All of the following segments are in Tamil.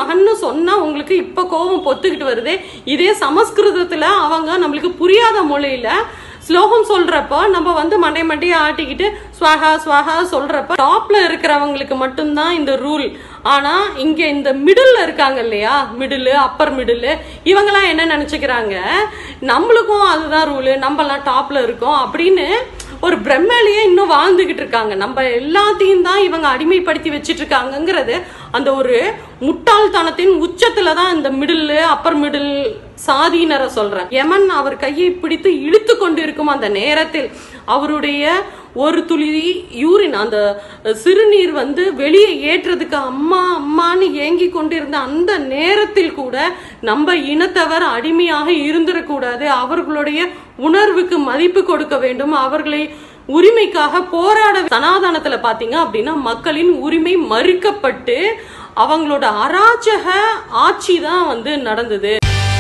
மகன்னு சொன்னா உங்களுக்கு இப்ப கோபம் பொத்துக்கிட்டு வருது இதே சமஸ்கிருதத்துல அவங்க நம்மளுக்கு புரியாத மொழியில ஸ்லோகம் சொல்றப்ப நம்ம வந்து மண்டை மண்டையை ஆட்டிக்கிட்டு ஸ்வாகா ஸ்வாகா சொல்றப்ப டாப்ல இருக்கிறவங்களுக்கு மட்டும்தான் இந்த ரூல் ஆனா இங்க இந்த மிடில்ல இருக்காங்க இல்லையா மிடில் அப்பர் மிடில் இவங்கெல்லாம் என்ன நினைச்சுக்கிறாங்க நம்மளுக்கும் அதுதான் ரூலு நம்மலாம் டாப்ல இருக்கோம் அப்படின்னு ஒரு பிரம்மலையே இன்னும் வாழ்ந்துகிட்டு இருக்காங்க நம்ம எல்லாத்தையும் தான் இவங்க அடிமைப்படுத்தி வச்சிட்டு இருக்காங்கங்கிறது அந்த ஒரு முட்டாள்தனத்தின் உச்சத்துல தான் இந்த மிடில் அப்பர் மிடில் சாதியினரை சொல்றேன் யமன் அவர் கையை பிடித்து இழுத்து கொண்டு இருக்கும் அந்த நேரத்தில் அவருடைய ஒரு துளி யூரின் அந்த சிறுநீர் வந்து வெளியே ஏற்றுறதுக்கு அம்மா அம்மான்னு ஏங்கி கொண்டிருந்த அந்த நேரத்தில் கூட நம்ம இனத்தவர் அடிமையாக இருந்துடக்கூடாது அவர்களுடைய உணர்வுக்கு மதிப்பு கொடுக்க வேண்டும் அவர்களை உரிமைக்காக போராட சனாதனத்துல பாத்தீங்க அப்படின்னா மக்களின் உரிமை மறுக்கப்பட்டு அவங்களோட அராஜக ஆட்சி தான் வந்து நடந்தது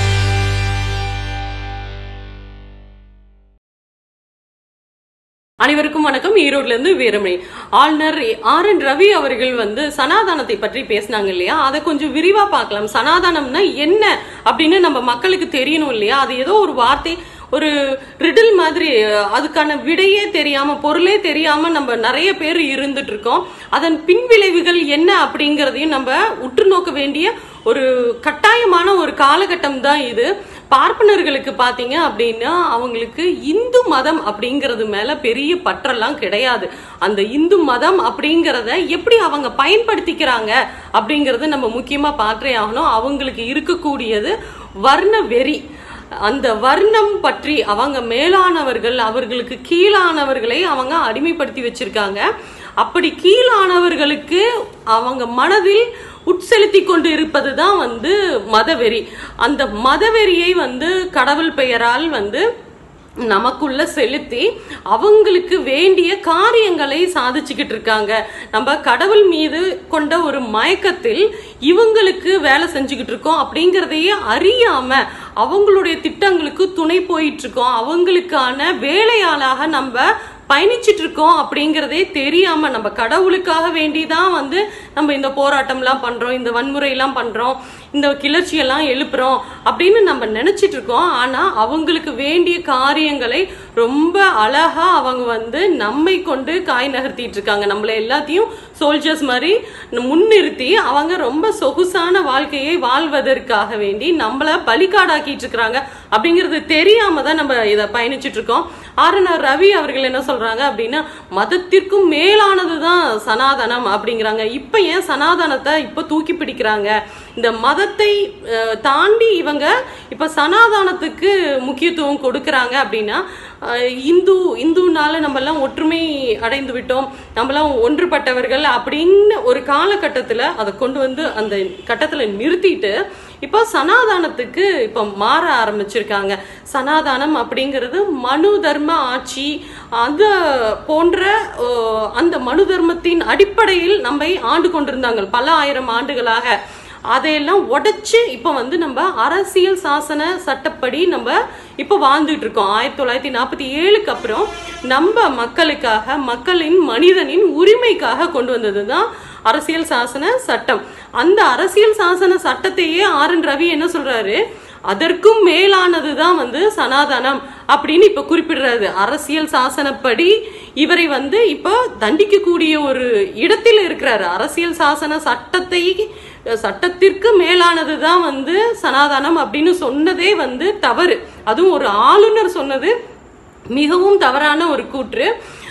அனைவருக்கும் வணக்கம் ஈரோட்ல இருந்து வீரமணி ஆளுநர் ஆர் என் ரவி அவர்கள் வந்து சனாதானத்தை பற்றி பேசினாங்க இல்லையா அதை கொஞ்சம் விரிவா பார்க்கலாம் சனாதானம்னா என்ன அப்படின்னு நம்ம மக்களுக்கு தெரியணும் இல்லையா அது ஏதோ ஒரு வார்த்தை ஒரு ரிடில் மாதிரி அதுக்கான விடையே தெரியாம பொருளே தெரியாம நம்ம நிறைய பேர் இருந்துட்டு இருக்கோம் அதன் பின்விளைவுகள் என்ன அப்படிங்கறதையும் நம்ம உற்று நோக்க வேண்டிய ஒரு கட்டாயமான ஒரு காலகட்டம் தான் இது பார்ப்பனர்களுக்கு பாத்தீங்க அப்படின்னா அவங்களுக்கு இந்து மதம் அப்படிங்கறது மேல பெரிய பற்றெல்லாம் கிடையாது அந்த இந்து மதம் அப்படிங்கறத எப்படி அவங்க பயன்படுத்திக்கிறாங்க அப்படிங்கறது நம்ம முக்கியமா பார்த்தே ஆகணும் அவங்களுக்கு இருக்கக்கூடியது வர்ண வெறி அந்த வர்ணம் பற்றி அவங்க மேலானவர்கள் அவர்களுக்கு கீழானவர்களை அவங்க அடிமைப்படுத்தி வச்சிருக்காங்க அப்படி கீழானவர்களுக்கு அவங்க மனதில் உட்செலுத்தி கொண்டு இருப்பது தான் வந்து மதவெறி அந்த மதவெறியை வந்து கடவுள் பெயரால் வந்து நமக்குள்ள செலுத்தி அவங்களுக்கு வேண்டிய காரியங்களை சாதிச்சுக்கிட்டு இருக்காங்க நம்ம கடவுள் மீது கொண்ட ஒரு மயக்கத்தில் இவங்களுக்கு வேலை செஞ்சுக்கிட்டு இருக்கோம் அப்படிங்கறதையே அறியாம அவங்களுடைய திட்டங்களுக்கு துணை போயிட்டு இருக்கோம் அவங்களுக்கான வேலையாளாக நம்ம பயணிச்சிட்டு இருக்கோம் அப்படிங்கறதே தெரியாம நம்ம கடவுளுக்காக வேண்டிதான் வந்து நம்ம இந்த போராட்டம்லாம் பண்றோம் இந்த வன்முறை எல்லாம் பண்றோம் இந்த கிளர்ச்சி எல்லாம் எழுப்புறோம் அப்படின்னு நம்ம நினைச்சிட்டு இருக்கோம் ஆனா அவங்களுக்கு வேண்டிய காரியங்களை ரொம்ப அழகா அவங்க வந்து நம்மை கொண்டு காய் நகர்த்திட்டு இருக்காங்க நம்மள எல்லாத்தையும் சோல்ஜர்ஸ் மாதிரி முன்னிறுத்தி அவங்க ரொம்ப சொகுசான வாழ்க்கையை வாழ்வதற்காக வேண்டி நம்மள பலிக்காடாக்கிட்டு இருக்கிறாங்க அப்படிங்கிறது தெரியாம தான் நம்ம இதை பயணிச்சிட்டு இருக்கோம் ஆர்என்ஆர் ரவி அவர்கள் என்ன சொல்றாங்க அப்படின்னா மதத்திற்கும் மேலானதுதான் சனாதனம் அப்படிங்கிறாங்க இப்ப ஏன் சனாதனத்தை இப்ப தூக்கி பிடிக்கிறாங்க இந்த மதத்தை தாண்டி இவங்க இப்ப சனாதானத்துக்கு முக்கியத்துவம் கொடுக்கறாங்க அப்படின்னா இந்து இந்துனால நம்ம எல்லாம் ஒற்றுமை அடைந்து விட்டோம் நம்மளாம் ஒன்றுபட்டவர்கள் அப்படின்னு ஒரு காலகட்டத்துல அதை கொண்டு வந்து அந்த கட்டத்துல நிறுத்திட்டு இப்போ சனாதானத்துக்கு இப்போ மாற ஆரம்பிச்சிருக்காங்க சனாதானம் அப்படிங்கிறது மனு தர்ம ஆட்சி அந்த போன்ற அந்த மனு தர்மத்தின் அடிப்படையில் நம்மை ஆண்டு கொண்டிருந்தாங்க பல ஆயிரம் ஆண்டுகளாக அதையெல்லாம் உடைச்சு இப்ப வந்து நம்ம அரசியல் சாசன சட்டப்படி நம்ம இப்ப வாழ்ந்துட்டு இருக்கோம் ஆயிரத்தி தொள்ளாயிரத்தி நாற்பத்தி ஏழுக்கு அப்புறம் நம்ம மக்களுக்காக மக்களின் மனிதனின் உரிமைக்காக கொண்டு வந்ததுதான் அரசியல் சாசன சட்டம் அந்த அரசியல் சாசன சட்டத்தையே ஆர் என் ரவி என்ன சொல்றாரு அதற்கும் மேலானதுதான் வந்து சனாதனம் அப்படின்னு இப்ப குறிப்பிடுறாரு அரசியல் சாசனப்படி இவரை வந்து இப்ப தண்டிக்கக்கூடிய ஒரு இடத்தில் இருக்கிறாரு அரசியல் சாசன சட்டத்தை சட்டத்திற்கு மேலானதுதான் வந்து சனாதனம் அப்படின்னு சொன்னதே வந்து தவறு அதுவும் ஒரு ஆளுநர் சொன்னது மிகவும் தவறான ஒரு கூற்று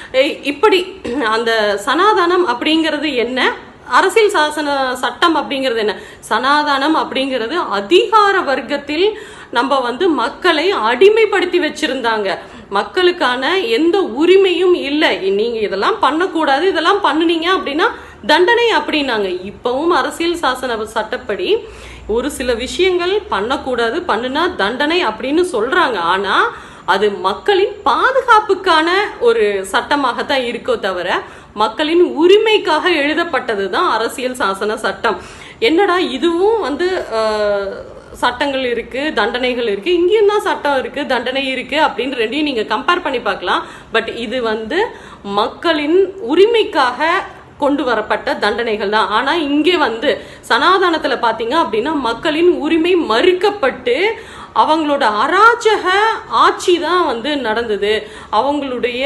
இப்படி அந்த சனாதனம் அப்படிங்கிறது என்ன அரசியல் சாசன சட்டம் அப்படிங்கிறது என்ன சனாதனம் அப்படிங்கிறது அதிகார வர்க்கத்தில் நம்ம வந்து மக்களை அடிமைப்படுத்தி வச்சிருந்தாங்க மக்களுக்கான எந்த உரிமையும் இல்லை நீங்க இதெல்லாம் பண்ணக்கூடாது இதெல்லாம் பண்ணுனீங்க அப்படின்னா தண்டனை அப்படின்னாங்க இப்பவும் அரசியல் சாசன சட்டப்படி ஒரு சில விஷயங்கள் பண்ணக்கூடாது பண்ணுனா தண்டனை அப்படின்னு சொல்றாங்க ஆனா அது மக்களின் பாதுகாப்புக்கான ஒரு சட்டமாகத்தான் இருக்கோ தவிர மக்களின் உரிமைக்காக எழுதப்பட்டது தான் அரசியல் சாசன சட்டம் என்னடா இதுவும் வந்து சட்டங்கள் இருக்கு தண்டனைகள் இருக்கு இங்கேயும் தான் சட்டம் இருக்கு தண்டனை இருக்கு அப்படின்னு ரெண்டையும் நீங்க கம்பேர் பண்ணி பார்க்கலாம் பட் இது வந்து மக்களின் உரிமைக்காக கொண்டு வரப்பட்ட தண்டனைகள் தான் ஆனா இங்கே வந்து சனாதனத்துல பாத்தீங்க அப்படின்னா மக்களின் உரிமை மறுக்கப்பட்டு அவங்களோட அராஜக ஆட்சி தான் வந்து நடந்தது அவங்களுடைய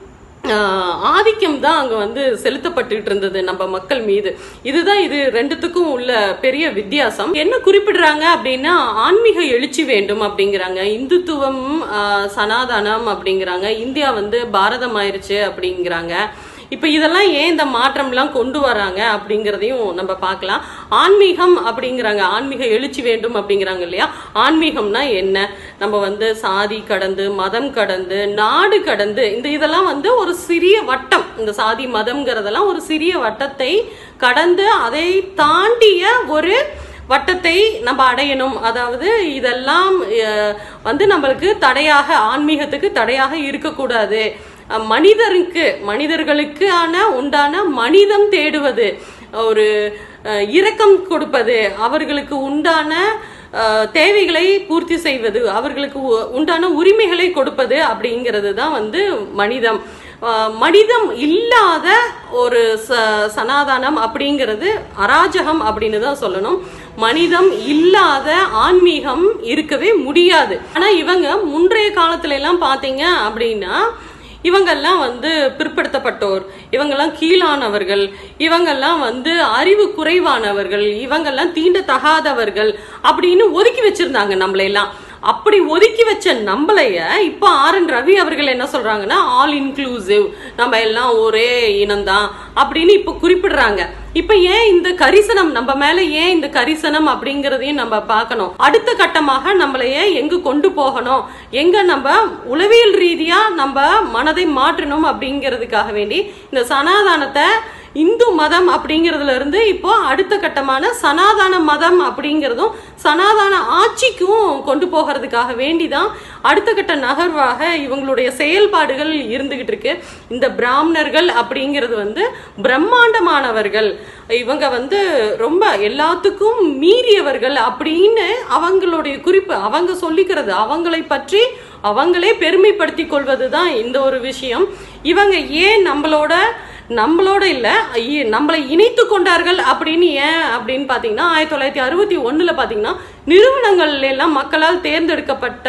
ஆஹ், ஆதிக்கம் தான் அங்க வந்து செலுத்தப்பட்டுட்டு இருந்தது நம்ம மக்கள் மீது இதுதான் இது ரெண்டுத்துக்கும் உள்ள பெரிய வித்தியாசம் என்ன குறிப்பிடுறாங்க அப்படின்னா ஆன்மீக எழுச்சி வேண்டும் அப்படிங்கிறாங்க இந்துத்துவம் ஆஹ், சனாதனம் அப்படிங்கிறாங்க இந்தியா வந்து பாரதம் ஆயிருச்சு அப்படிங்கிறாங்க இப்ப இதெல்லாம் ஏன் இந்த மாற்றம்லாம் கொண்டு வராங்க அப்படிங்கிறதையும் நம்ம பார்க்கலாம் ஆன்மீகம் அப்படிங்கிறாங்க ஆன்மீக எழுச்சி வேண்டும் அப்படிங்கிறாங்க இல்லையா ஆன்மீகம்னா என்ன நம்ம வந்து சாதி கடந்து மதம் கடந்து நாடு கடந்து இந்த இதெல்லாம் வந்து ஒரு சிறிய வட்டம் இந்த சாதி மதம்ங்கிறதெல்லாம் ஒரு சிறிய வட்டத்தை கடந்து அதை தாண்டிய ஒரு வட்டத்தை நம்ம அடையணும் அதாவது இதெல்லாம் அஹ், வந்து நம்மளுக்கு தடையாக ஆன்மீகத்துக்கு தடையாக இருக்கக்கூடாது அஹ், மனிதருக்கு மனிதர்களுக்கான உண்டான மனிதம் தேடுவது ஒரு அஹ், இரக்கம் கொடுப்பது அவர்களுக்கு உண்டான அஹ், தேவைகளை பூர்த்தி செய்வது அவர்களுக்கு உ- உண்டான உரிமைகளை கொடுப்பது அப்படிங்கிறது தான் வந்து மனிதம் அஹ், மனிதம் இல்லாத ஒரு ச சனாதானம் அப்படிங்கிறது அராஜகம் அப்படின்னு தான் சொல்லணும் மனிதம் இல்லாத ஆன்மீகம் இருக்கவே முடியாது ஆனா இவங்க முன்றைய காலத்துல எல்லாம் பாத்தீங்க அப்படின்னா இவங்கெல்லாம் வந்து பிற்படுத்தப்பட்டோர் இவங்கெல்லாம் கீழானவர்கள் இவங்கெல்லாம் வந்து அறிவு குறைவானவர்கள் இவங்கெல்லாம் தீண்டத்தகாதவர்கள் அப்படின்னு ஒதுக்கி வச்சிருந்தாங்க நம்மளையெல்லாம் அப்படி ஒதுக்கி வச்ச நம்மளைய இப்போ ஆர் என் ரவி அவர்கள் என்ன சொல்றாங்கன்னா ஆல் இன்க்ளூசிவ் நம்ம எல்லாம் ஒரே இனம்தான் அப்படின்னு இப்போ குறிப்பிடுறாங்க இப்ப ஏன் இந்த கரிசனம் நம்ம மேல ஏன் இந்த கரிசனம் அப்படிங்கறதையும் நம்ம பார்க்கணும் அடுத்த கட்டமாக நம்மளைய எங்க கொண்டு போகணும் எங்க நம்ம உளவியல் ரீதியா நம்ம மனதை மாற்றணும் அப்படிங்கிறதுக்காக வேண்டி இந்த சனாதானத்தை இந்து மதம் அப்படிங்கிறதுல இருந்து இப்போ அடுத்த கட்டமான சனாதன மதம் அப்படிங்கிறதும் சனாதன ஆட்சிக்கும் கொண்டு போகிறதுக்காக வேண்டிதான் அடுத்த கட்ட நகர்வாக இவங்களுடைய செயல்பாடுகள் இருந்துகிட்டு இருக்கு இந்த பிராமணர்கள் அப்படிங்கிறது வந்து பிரம்மாண்டமானவர்கள் இவங்க வந்து ரொம்ப எல்லாத்துக்கும் மீறியவர்கள் அப்படின்னு அவங்களுடைய குறிப்பு அவங்க சொல்லிக்கிறது அவங்களை பற்றி அவங்களே பெருமைப்படுத்தி கொள்வதுதான் இந்த ஒரு விஷயம் இவங்க ஏன் நம்மளோட நம்மளோட இல்ல ஐய- நம்மளை இணைத்து கொண்டார்கள் அப்படின்னு ஏன் அப்படின்னு பாத்தீங்கன்னா ஆயிரத்தி தொள்ளாயிரத்தி அறுபத்தி ஒண்ணுல பாத்தீங்கன்னா நிறுவனங்கள்ல எல்லாம் மக்களால் தேர்ந்தெடுக்கப்பட்ட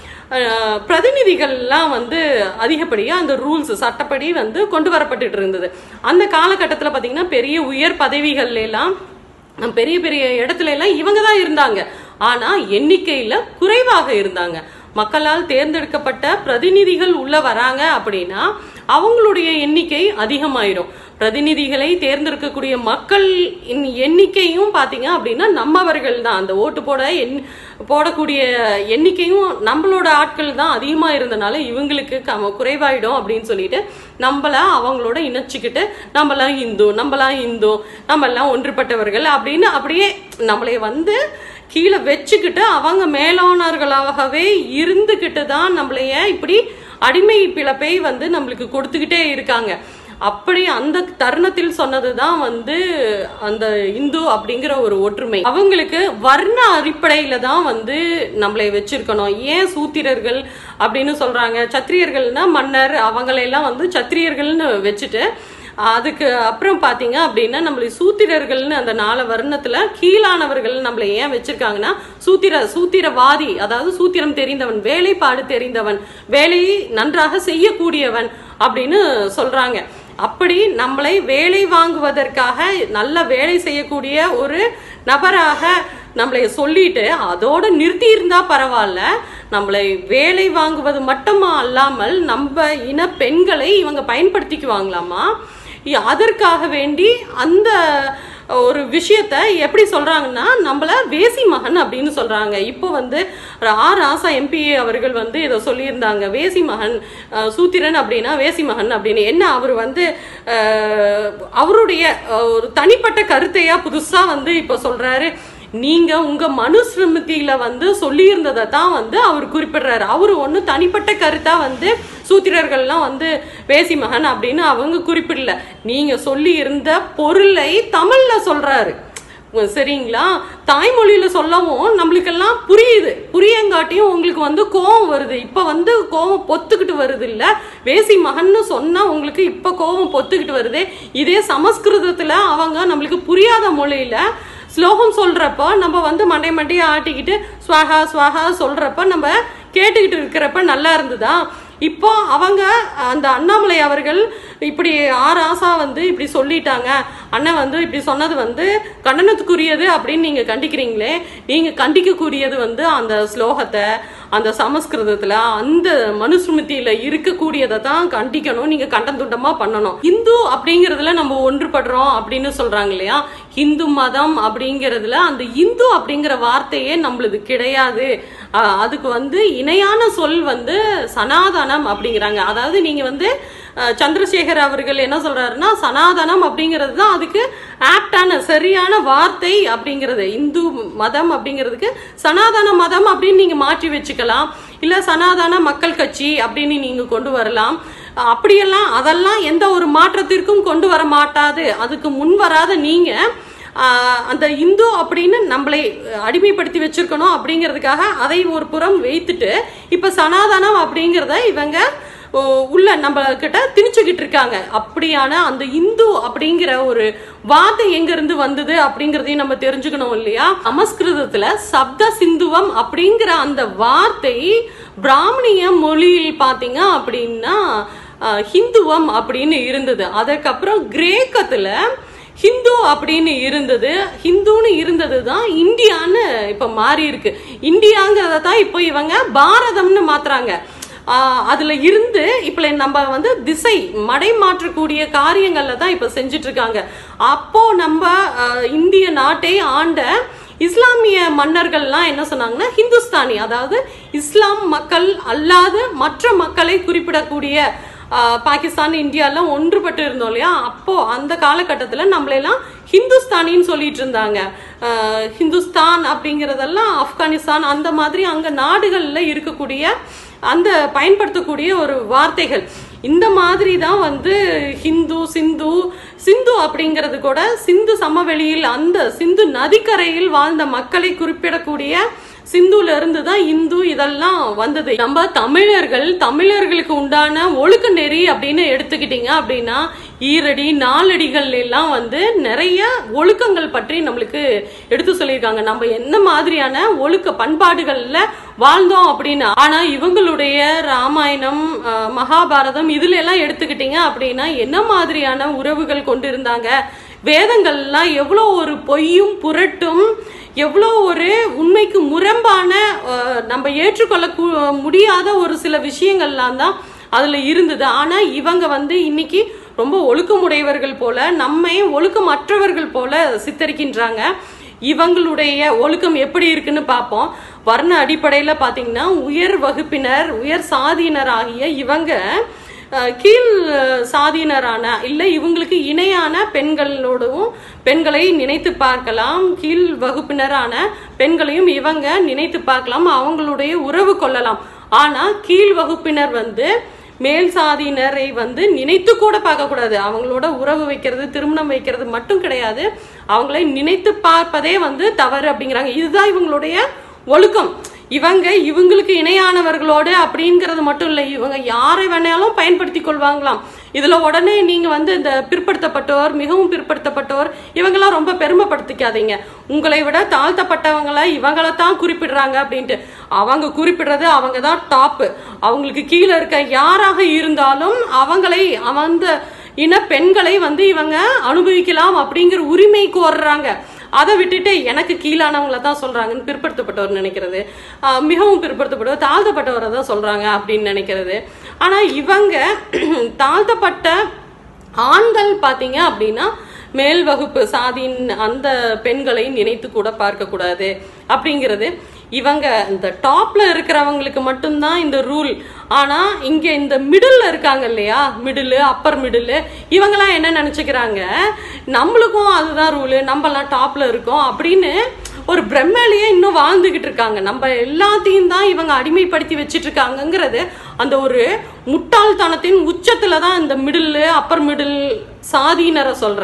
அஹ், பிரதிநிதிகள்லாம் வந்து அதிகப்படியா அந்த ரூல்ஸ் சட்டப்படி வந்து கொண்டு வரப்பட்டுட்டு இருந்தது அந்த காலகட்டத்தில் பார்த்தீங்கன்னா பெரிய உயர் பதவிகள்ல எல்லாம் அஹ், பெரிய பெரிய இடத்துல எல்லாம் இவங்க தான் இருந்தாங்க ஆனா எண்ணிக்கையில குறைவாக இருந்தாங்க மக்களால் தேர்ந்தெடுக்கப்பட்ட பிரதிநிதிகள் உள்ள வராங்க அப்படின்னா அவங்களுடைய எண்ணிக்கை அதிகமாயிரும் பிரதிநிதிகளை தேர்ந்தெடுக்கக்கூடிய மக்கள் இன்- எண்ணிக்கையும் பாத்தீங்க அப்படின்னா நம்மவர்கள் தான் அந்த ஓட்டு போட எண் போடக்கூடிய எண்ணிக்கையும் நம்மளோட ஆட்கள் தான் அதிகமா இருந்தனால இவங்களுக்கு க- குறைவாயிடும் அப்படின்னு சொல்லிட்டு நம்மள அவங்களோட இணைச்சுக்கிட்டு நம்மலாம் இந்து நம்மலாம் இந்து நம்மெல்லாம் ஒன்றுபட்டவர்கள் அப்படின்னு அப்படியே நம்மளை வந்து கீழே வச்சுக்கிட்டு அவங்க மேலானவர்களாகவே இருந்துகிட்டு தான் நம்மளைய இப்படி அடிமை பிழப்பை வந்து நம்மளுக்கு கொடுத்துக்கிட்டே இருக்காங்க அப்படி அந்த தருணத்தில் சொன்னதுதான் வந்து அந்த இந்து அப்படிங்கிற ஒரு ஒற்றுமை அவங்களுக்கு வர்ண அடிப்படையில தான் வந்து நம்மளை வச்சிருக்கணும் ஏன் சூத்திரர்கள் அப்படின்னு சொல்றாங்க சத்திரியர்கள்னா மன்னர் அவங்களையெல்லாம் வந்து சத்திரியர்கள்னு வச்சுட்டு அதுக்கு அப்புறம் பாத்தீங்க அப்படின்னா நம்மளை சூத்திரர்கள்னு அந்த நாலு வர்ணத்துல கீழானவர்கள் நம்மளை ஏன் வச்சிருக்காங்கன்னா சூத்திர சூத்திரவாதி அதாவது சூத்திரம் தெரிந்தவன் வேலைப்பாடு தெரிந்தவன் வேலையை நன்றாக செய்யக்கூடியவன் அப்படின்னு சொல்றாங்க அப்படி நம்மளை வேலை வாங்குவதற்காக நல்ல வேலை செய்யக்கூடிய ஒரு நபராக நம்மளை சொல்லிட்டு அதோட நிறுத்தி இருந்தா பரவாயில்ல நம்மளை வேலை வாங்குவது மட்டுமா அல்லாமல் நம்ம இன பெண்களை இவங்க பயன்படுத்திக்குவாங்களாமா இ- அதற்காக வேண்டி அந்த ஒரு விஷயத்த எப்படி சொல்றாங்கன்னா நம்மள வேசி மகன் அப்படின்னு சொல்றாங்க இப்போ வந்து ஆர் ராசா எம்பி அவர்கள் வந்து இதை சொல்லியிருந்தாங்க வேசி மகன் அஹ், சூத்திரன் அப்படின்னா வேசி மகன் அப்படின்னு என்ன அவர் வந்து அஹ், அவருடைய அஹ், ஒரு தனிப்பட்ட கருத்தையா புதுசா வந்து இப்போ சொல்றாரு நீங்க உங்க மனுஸ்மிருதியில வந்து சொல்லியிருந்ததை தான் வந்து அவர் குறிப்பிடுறாரு அவரு ஒண்ணு தனிப்பட்ட கருத்தா வந்து சூத்திரர்கள்லாம் வந்து வேசி மகன் அப்படின்னு அவங்க குறிப்பிடல நீங்க சொல்லி இருந்த பொருளை தமிழ்ல சொல்றாரு உம், சரிங்களா தாய்மொழியில சொல்லவும் நம்மளுக்கெல்லாம் புரியுது புரியங்காட்டியும் உங்களுக்கு வந்து கோவம் வருது இப்ப வந்து கோவம் பொத்துக்கிட்டு வருது இல்ல வேசி மகன்னு சொன்னா உங்களுக்கு இப்ப கோவம் பொத்துக்கிட்டு வருது இதே சமஸ்கிருதத்துல அவங்க நம்மளுக்கு புரியாத மொழியில ஸ்லோகம் சொல்றப்ப நம்ம வந்து மண்டை மண்டையை ஆட்டிக்கிட்டு ஸ்வாகா ஸ்வாகா சொல்றப்ப நம்ம கேட்டுக்கிட்டு இருக்கிறப்ப நல்லா இருந்ததா இப்போ அவங்க அந்த அண்ணாமலை அவர்கள் இப்படி ஆறு ஆசா வந்து இப்படி சொல்லிட்டாங்க அண்ணன் வந்து இப்படி சொன்னது வந்து கண்டனத்துக்குரியது அப்படின்னு நீங்க கண்டிக்கிறீங்களே நீங்க கண்டிக்கக்கூடியது வந்து அந்த ஸ்லோகத்தை அந்த சமஸ்கிருதத்துல அந்த மனுஸ்மிருதியில இருக்கக்கூடியதை தான் கண்டிக்கணும் நீங்க கண்டம் துண்டமா பண்ணணும் இந்து அப்படிங்கறதுல நம்ம ஒன்றுபடுறோம் அப்படின்னு சொல்றாங்க இல்லையா இந்து மதம் அப்படிங்கறதுல அந்த இந்து அப்படிங்கிற வார்த்தையே நம்மளுது கிடையாது அஹ் அதுக்கு வந்து இணையான சொல் வந்து சனாதனம் அப்படிங்கிறாங்க அதாவது நீங்க வந்து அஹ், சந்திரசேகர் அவர்கள் என்ன சொல்றாருன்னா சனாதனம் அப்படிங்கிறது தான் அதுக்கு ஆப்டான சரியான வார்த்தை அப்படிங்கிறது இந்து மதம் அப்படிங்கிறதுக்கு சனாதன மதம் அப்படின்னு நீங்க மாற்றி வச்சுக்கலாம் இல்ல சனாதன மக்கள் கட்சி அப்படின்னு நீங்க கொண்டு வரலாம் அப்படியெல்லாம் அதெல்லாம் எந்த ஒரு மாற்றத்திற்கும் கொண்டு வர மாட்டாது அதுக்கு முன் வராத நீங்க ஆஹ் அந்த இந்து அப்படின்னு நம்மளை அடிமைப்படுத்தி வச்சிருக்கணும் அப்படிங்கிறதுக்காக அதை ஒரு புறம் வைத்துட்டு இப்ப சனாதனம் அப்படிங்கிறத இவங்க ஓ, உள்ள நம்ம கிட்ட திணிச்சுக்கிட்டு இருக்காங்க அப்படியான அந்த இந்து அப்படிங்கிற ஒரு வார்த்தை எங்க இருந்து வந்தது அப்படிங்கறதையும் நம்ம தெரிஞ்சுக்கணும் இல்லையா சமஸ்கிருதத்துல சப்த சிந்துவம் அப்படிங்கிற அந்த வார்த்தை பிராமணிய மொழியில் பாத்தீங்க அப்படின்னா ஆஹ், ஹிந்துவம் அப்படின்னு இருந்தது அதுக்கப்புறம் கிரேக்கத்துல ஹிந்து அப்படின்னு இருந்தது ஹிந்துன்னு இருந்தது தான் இந்தியான்னு இப்ப மாறி இருக்கு இந்தியாங்கிறத தான் இப்போ இவங்க பாரதம்னு மாத்துறாங்க ஆஹ் அதுல இருந்து இப்ப நம்ம வந்து திசை மடை மாற்றக்கூடிய காரியங்கள்ல தான் இப்ப செஞ்சுட்டு இருக்காங்க அப்போ நம்ம ஆஹ் இந்திய நாட்டை ஆண்ட இஸ்லாமிய மன்னர்கள்லாம் என்ன சொன்னாங்கன்னா ஹிந்துஸ்தானி அதாவது இஸ்லாம் மக்கள் அல்லாத மற்ற மக்களை குறிப்பிடக்கூடிய ஆஹ் பாகிஸ்தான் இந்தியாலாம் ஒன்றுபட்டு இருந்தோம் இல்லையா அப்போ அந்த காலகட்டத்துல நம்மளெல்லாம் ஹிந்துஸ்தானின்னு சொல்லிட்டு இருந்தாங்க ஆஹ் ஹிந்துஸ்தான் அப்படிங்கறதெல்லாம் ஆப்கானிஸ்தான் அந்த மாதிரி அங்க நாடுகள்ல இருக்கக்கூடிய அந்த பயன்படுத்தக்கூடிய ஒரு வார்த்தைகள் இந்த மாதிரி தான் வந்து ஹிந்து சிந்து சிந்து அப்படிங்கிறது கூட சிந்து சமவெளியில் அந்த சிந்து நதிக்கரையில் வாழ்ந்த மக்களை குறிப்பிடக்கூடிய சிந்துல இருந்து தான் இந்து இதெல்லாம் வந்தது நம்ம தமிழர்கள் தமிழர்களுக்கு உண்டான ஒழுக்க நெறி அப்படின்னு எடுத்துக்கிட்டீங்க அப்படின்னா ஈரடி நாலடிகள் எல்லாம் வந்து நிறைய ஒழுக்கங்கள் பற்றி நம்மளுக்கு எடுத்து சொல்லியிருக்காங்க நம்ம என்ன மாதிரியான ஒழுக்க பண்பாடுகள்ல வாழ்ந்தோம் அப்படின்னு ஆனா இவங்களுடைய ராமாயணம் அஹ், மகாபாரதம் இதுல எல்லாம் எடுத்துக்கிட்டீங்க அப்படின்னா என்ன மாதிரியான உறவுகள் கொண்டிருந்தாங்க வேதங்கள்லாம் எவ்வளோ ஒரு பொய்யும் புரட்டும் எவ்வளோ ஒரு உண்மைக்கு முரம்பான அஹ், நம்ம ஏற்றுக்கொள்ள கூ- முடியாத ஒரு சில விஷயங்கள்லாம் தான் அதுல இருந்தது ஆனா இவங்க வந்து இன்னைக்கு ரொம்ப ஒழுக்கமுடையவர்கள் போல நம்மை ஒழுக்கமற்றவர்கள் போல சித்தரிக்கின்றாங்க இவங்களுடைய ஒழுக்கம் எப்படி இருக்குன்னு பார்ப்போம் வர்ண அடிப்படையில பாத்தீங்கன்னா உயர் வகுப்பினர் உயர் சாதியினர் ஆகிய இவங்க அஹ், கீழ் அஹ், சாதியினரான இல்லை இவங்களுக்கு இணையான பெண்களோடவும் பெண்களை நினைத்து பார்க்கலாம் கீழ் வகுப்பினரான பெண்களையும் இவங்க நினைத்து பார்க்கலாம் அவங்களுடைய உறவு கொள்ளலாம் ஆனா கீழ் வகுப்பினர் வந்து மேல் சாதியினரை வந்து நினைத்து கூட பார்க்க கூடாது அவங்களோட உறவு வைக்கிறது திருமணம் வைக்கிறது மட்டும் கிடையாது அவங்களை நினைத்து பார்ப்பதே வந்து தவறு அப்படிங்கிறாங்க இதுதான் இவங்களுடைய ஒழுக்கம் இவங்க இவங்களுக்கு இணையானவர்களோடு அப்படிங்கிறது மட்டும் இல்லை இவங்க யாரை வேணாலும் பயன்படுத்தி கொள்வாங்களாம் இதுல உடனே நீங்க வந்து இந்த பிற்படுத்தப்பட்டோர் மிகவும் பிற்படுத்தப்பட்டோர் இவங்கெல்லாம் ரொம்ப பெருமைப்படுத்திக்காதீங்க உங்களை விட தாழ்த்தப்பட்டவங்கள இவங்களை தான் குறிப்பிடுறாங்க அப்படின்ட்டு அவங்க குறிப்பிடுறது அவங்க தான் டாப்பு அவங்களுக்கு கீழே இருக்க யாராக இருந்தாலும் அவங்களை அந்த இன பெண்களை வந்து இவங்க அனுபவிக்கலாம் அப்படிங்கிற உரிமை கோர்றாங்க அதை விட்டுட்டு எனக்கு கீழானவங்கள தான் சொல்றாங்கன்னு பிற்படுத்தப்பட்டவர் நினைக்கிறது ஆஹ் மிகவும் பிற்படுத்தப்பட்டவர் தாழ்த்தப்பட்டவரை தான் சொல்றாங்க அப்படின்னு நினைக்கிறது ஆனா இவங்க தாழ்த்தப்பட்ட ஆண்கள் பாத்தீங்க அப்படின்னா மேல் வகுப்பு சாதியின் அந்த பெண்களை நினைத்து கூட பார்க்க கூடாது அப்படிங்கிறது இவங்க இந்த டாப்ல இருக்கிறவங்களுக்கு மட்டும்தான் இந்த ரூல் ஆனா இங்க இந்த மிடில்ல இருக்காங்க இல்லையா மிடில் அப்பர் மிடில் இவங்கெல்லாம் என்ன நினைச்சுக்கிறாங்க நம்மளுக்கும் அதுதான் ரூலு நம்மலாம் டாப்ல இருக்கோம் அப்படின்னு ஒரு பிரம்மலையே இன்னும் வாழ்ந்துகிட்டு இருக்காங்க நம்ம எல்லாத்தையும் தான் இவங்க அடிமைப்படுத்தி வச்சிட்டு இருக்காங்கங்கிறது அந்த ஒரு முட்டாள்தனத்தின் உச்சத்துல தான் இந்த மிடில் அப்பர் மிடில் சாதியினரை சொல்றேன்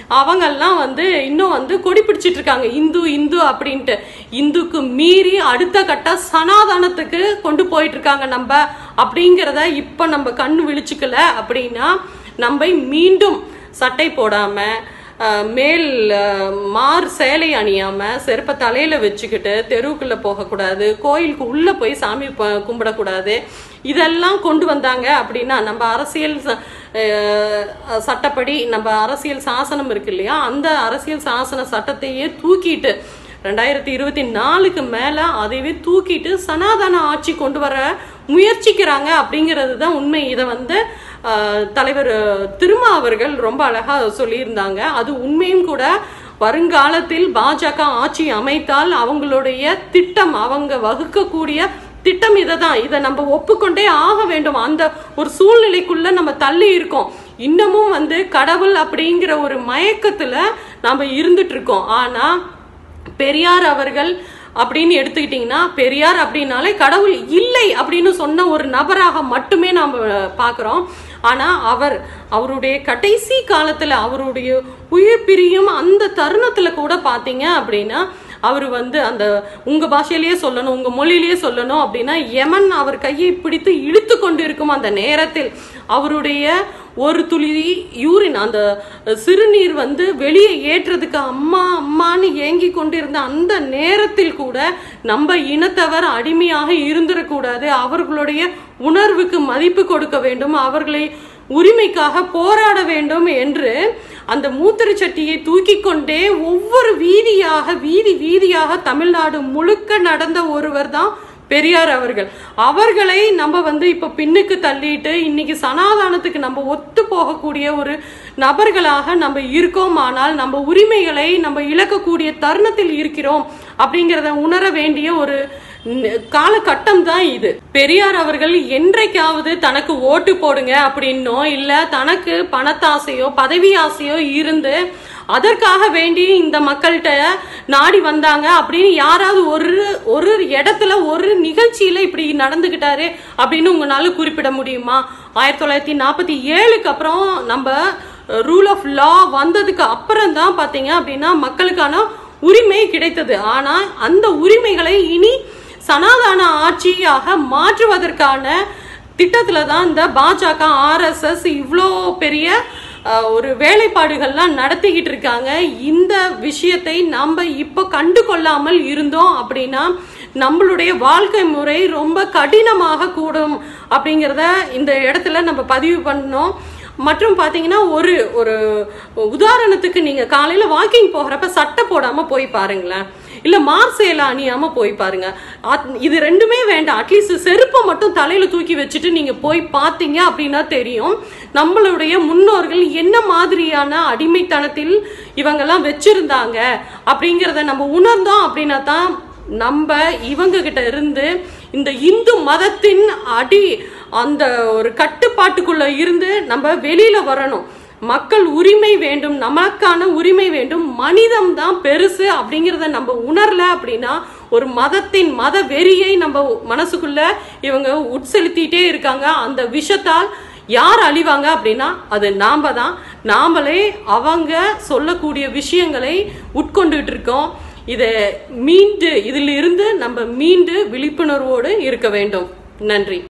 அவங்கெல்லாம் வந்து இன்னும் வந்து கொடி பிடிச்சிட்டு இருக்காங்க இந்து இந்து அப்படின்ட்டு இந்துக்கு மீறி அடுத்த கட்ட சனாதனத்துக்கு கொண்டு போயிட்டு இருக்காங்க நம்ம அப்படிங்கிறத இப்ப நம்ம கண்ணு விழிச்சுக்கல அப்படின்னா நம்ம மீண்டும் சட்டை போடாம அஹ், மேல் அஹ், மார் சேலை அணியாம செருப்பை தலையில வச்சுக்கிட்டு தெருவுக்குள்ள போகக்கூடாது கோயிலுக்கு உள்ள போய் சாமி ப- கும்பிடக்கூடாது இதெல்லாம் கொண்டு வந்தாங்க அப்படின்னா நம்ம அரசியல் ச- அஹ், சட்டப்படி நம்ம அரசியல் சாசனம் இருக்கு இல்லையா அந்த அரசியல் சாசன சட்டத்தையே தூக்கிட்டு ரெண்டாயிரத்தி இருபத்தி நாலுக்கு மேல அதையவே தூக்கிட்டு சனாதன ஆட்சி கொண்டு வர முயற்சிக்கிறாங்க அப்படிங்கிறது தான் உண்மை இதை வந்து ஆஹ், தலைவர் திருமா அவர்கள் ரொம்ப அழகா சொல்லியிருந்தாங்க அது உண்மையும் கூட வருங்காலத்தில் பாஜக ஆட்சி அமைத்தால் அவங்களுடைய திட்டம் அவங்க வகுக்கக்கூடிய திட்டம் இதை தான் இதை நம்ம ஒப்புக்கொண்டே ஆக வேண்டும் அந்த ஒரு சூழ்நிலைக்குள்ள நம்ம தள்ளி இருக்கோம் இன்னமும் வந்து கடவுள் அப்படிங்கிற ஒரு மயக்கத்துல நாம இருந்துட்டு இருக்கோம் ஆனா பெரியார் அவர்கள் அப்படின்னு எடுத்துக்கிட்டிங்கன்னா பெரியார் அப்படின்னாலே கடவுள் இல்லை அப்படின்னு சொன்ன ஒரு நபராக மட்டுமே நாம் பார்க்குறோம் ஆனால் அவர் அவருடைய கடைசி காலத்தில் அவருடைய உயிர் பிரியும் அந்த தருணத்தில் கூட பார்த்தீங்க அப்படின்னா அவர் வந்து அந்த உங்க பாஷையிலேயே சொல்லணும் உங்க மொழியிலேயே சொல்லணும் அப்படின்னா யமன் அவர் கையை பிடித்து இழுத்து கொண்டு இருக்கும் அந்த நேரத்தில் அவருடைய ஒரு துளி யூரின் அந்த சிறுநீர் வந்து வெளியே ஏற்றுறதுக்கு அம்மா அம்மான்னு ஏங்கி கொண்டிருந்த அந்த நேரத்தில் கூட நம்ம இனத்தவர் அடிமையாக இருந்துடக்கூடாது அவர்களுடைய உணர்வுக்கு மதிப்பு கொடுக்க வேண்டும் அவர்களை உரிமைக்காக போராட வேண்டும் என்று அந்த மூத்திரச் சட்டியை தூக்கி கொண்டே ஒவ்வொரு வீதியாக வீதி வீதியாக தமிழ்நாடு முழுக்க நடந்த ஒருவர் தான் பெரியார் அவர்கள் அவர்களை நம்ம வந்து இப்ப பின்னுக்கு தள்ளிட்டு இன்னைக்கு சனாதானத்துக்கு நம்ம ஒத்து போகக்கூடிய ஒரு நபர்களாக நம்ம இருக்கோம் ஆனால் நம்ம உரிமைகளை நம்ம இழக்கக்கூடிய தருணத்தில் இருக்கிறோம் அப்படிங்கிறத உணர வேண்டிய ஒரு ந- காலகட்டம் தான் இது பெரியார் அவர்கள் என்றைக்காவது தனக்கு ஓட்டு போடுங்க அப்படின்னோ இல்ல தனக்கு பணத்தாசையோ பதவி ஆசையோ இருந்து அதற்காக வேண்டி இந்த மக்கள்கிட்ட நாடி வந்தாங்க அப்படின்னு யாராவது ஒரு ஒரு இடத்துல ஒரு நிகழ்ச்சியில இப்படி நடந்துகிட்டாரு அப்படின்னு உங்களால குறிப்பிட முடியுமா ஆயிரத்தி தொள்ளாயிரத்தி நாற்பத்தி ஏழுக்கு அப்புறம் நம்ம ரூல் ஆஃப் லா வந்ததுக்கு அப்புறம் தான் பாத்தீங்க அப்படின்னா மக்களுக்கான உரிமை கிடைத்தது ஆனா அந்த உரிமைகளை இனி சனாதன ஆட்சியாக மாற்றுவதற்கான திட்டத்துல தான் இந்த பாஜக ஆர்எஸ்எஸ் இவ்வளோ பெரிய அஹ், ஒரு வேலைப்பாடுகள்லாம் நடத்திக்கிட்டு இருக்காங்க இந்த விஷயத்தை நம்ம இப்போ கண்டு கொள்ளாமல் இருந்தோம் அப்படின்னா நம்மளுடைய வாழ்க்கை முறை ரொம்ப கடினமாக கூடும் அப்படிங்கிறத இந்த இடத்துல நம்ம பதிவு பண்ணோம் மற்றும் பாத்தீங்கன்னா ஒரு ஒரு உதாரணத்துக்கு நீங்க காலையில வாக்கிங் போகிறப்ப சட்டை போடாம போய் பாருங்களேன் இல்ல மார்சேல அணியாம போய் பாருங்க அத்- இது ரெண்டுமே வேண்டாம் அட்லீஸ்ட் செருப்பை மட்டும் தலையில தூக்கி வச்சுட்டு நீங்க போய் பார்த்தீங்க அப்படின்னா தெரியும் நம்மளுடைய முன்னோர்கள் என்ன மாதிரியான அடிமைத்தனத்தில் இவங்கெல்லாம் வச்சிருந்தாங்க அப்படிங்கிறத நம்ம உணர்ந்தோம் அப்படின்னா தான் நம்ம இவங்க கிட்ட இருந்து இந்த இந்து மதத்தின் அடி அந்த ஒரு கட்டுப்பாட்டுக்குள்ள இருந்து நம்ம வெளியில வரணும் மக்கள் உரிமை வேண்டும் நமக்கான உரிமை வேண்டும் மனிதம் தான் பெருசு அப்படிங்கிறத நம்ம உணரல அப்படின்னா ஒரு மதத்தின் மத வெறியை நம்ம மனசுக்குள்ள இவங்க உட்செலுத்திட்டே இருக்காங்க அந்த விஷத்தால் யார் அழிவாங்க அப்படின்னா அது நாம தான் நாமளே அவங்க சொல்லக்கூடிய விஷயங்களை உட்கொண்டுட்டு இருக்கோம் இதை மீண்டு இதிலிருந்து நம்ம மீண்டு விழிப்புணர்வோடு இருக்க வேண்டும் நன்றி